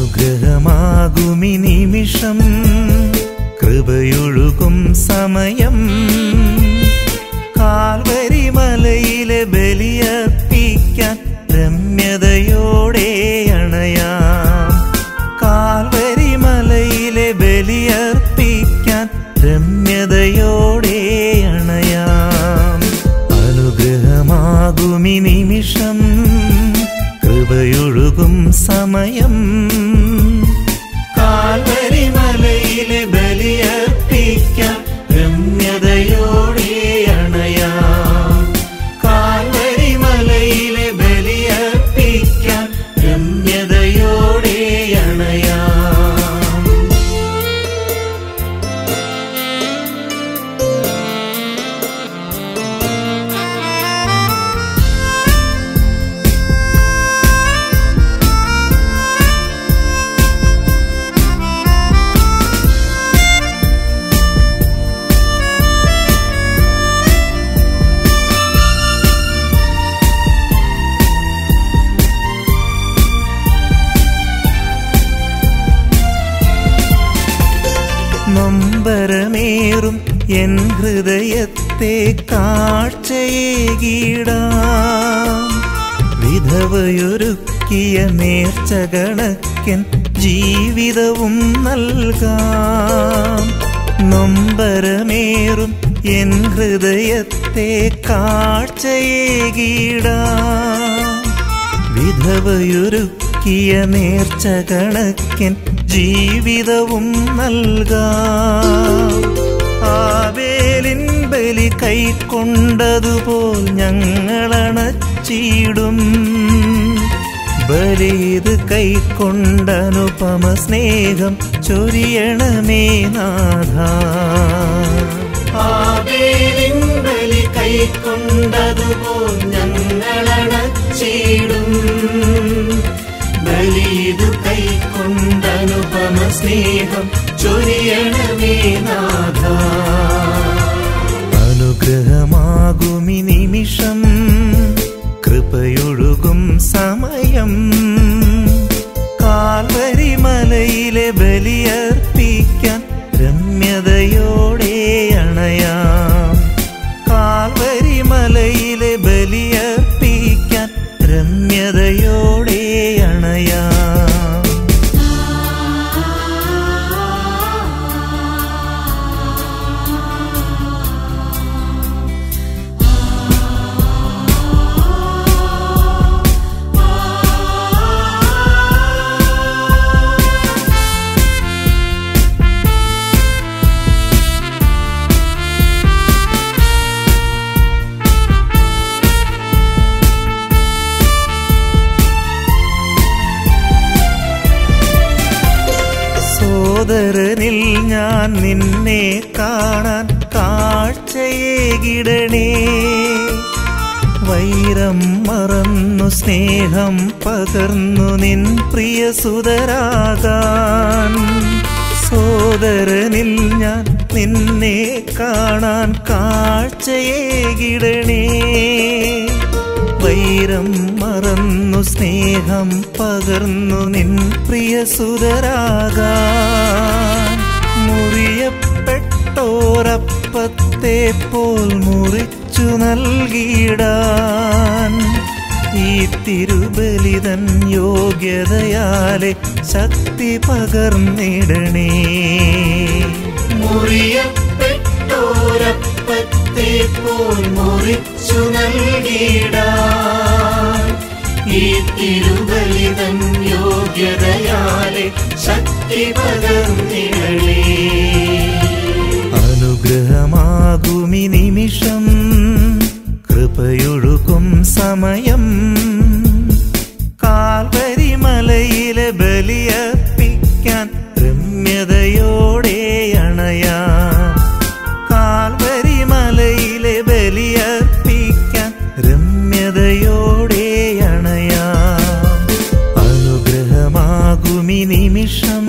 അനുഗ്രഹമാകുമി നിമിഷം കൃപയൊഴുകും സമയം കാൽവരി മലയിലെ ബലിയർപ്പിക്കാൻ രമ്യതയോടെ അണയാം കാൽവരി മലയിലെ ബലിയർപ്പിക്കാൻ രമ്യതയോടെ അണയാം അനുഗ്രഹമാകുമി നിമിഷം കൃപയൊഴുകും സമയം കാൽവരി മലയിലെ ബലിയർപ്പിക്കാൻ രമ്യതയോടെ അണയാം കാൽവരി മലയിലെ ബലിയർപ്പിക്കാൻ രമ്യതയോടെ അണയാം നൊമ്പരമേറും എൻ ഹൃദയത്തെ കാഴ്ചയേകിടാം വിധവയൊരുക്കിയ നേർച്ചകണക്കൻ ജീവിതവും നൽകാം നൊമ്പരമേറും എൻ ഹൃദയത്തെ കാഴ്ചയേകിടാം വിധവയൊരുക്കിയ നേർച്ചകണക്കൻ ജീവിതവും നൽകാം ആവേലിൻ ബലി കൈക്കൊണ്ടതുപോൽ ഞങ്ങളണച്ചിടും ബലിത് കൈക്കൊണ്ടനുപമ സ്നേഹം ചൊരിയണമേ നാഥ ആവേലിൻ ബലി കൈക്കൊണ്ടതുപോൽ ഞങ്ങളണച്ചിടും ബലിതു കൈക്കൊണ്ടനുപമ സ്നേഹം ചൊരിയണമേ നാഥ അനുഗ്രഹമാകുമി നിമിഷം കൃപയൊഴുകും സമയം കാൽവരി മലയിലെ ബലിയർപ്പിക്കാൻ രമ്യതയോടെ അണയാം കാൽവരി മലയിലെ ബലിയർപ്പിക്കാൻ രമ്യതയോടെ അണയാം സോദരനിൽ ഞാൻ നിന്നെ കാണാൻ കാഴ്ചയേകിടണേ വൈരം മറന്നു സ്നേഹം പകർന്നു നിൻ പ്രിയ സുതരാകാൻ സോദരനിൽ ഞാൻ നിന്നെ കാണാൻ കാഴ്ചയേകിടണേ വൈരം മറന്നു സ്നേഹം പകർന്നു നിൻ പ്രിയ സുതരാകാൻ മുറിയപ്പെട്ടോരപ്പത്തെ പോൽ മുറിച്ചു നൽകിയിടാൻ ഈ തിരുബലിതൻ യോഗ്യതയാലെ ശക്തി പകർന്നിടണേ മുറിയപ്പെട്ടോരപ്പത്തെ പോൽ മുറിച്ചു നൽകിയിടാൻ ഈ തിരുബലിതൻ യോഗ്യതയാലെ ശക്തി പകർന്നിടണേ അനുഗ്രഹമാകുമി നിമിഷം കൃപയൊഴുകും സമയം കാൽവരി മലയിലെ ബലിയർപ്പിക്കാൻ രമ്യതയോടെ അണയാം കാൽവരി മലയിലെ ബലിയർപ്പിക്കാൻ രമ്യതയോടെ അണയാം അനുഗ്രഹമാകുമി നിമിഷം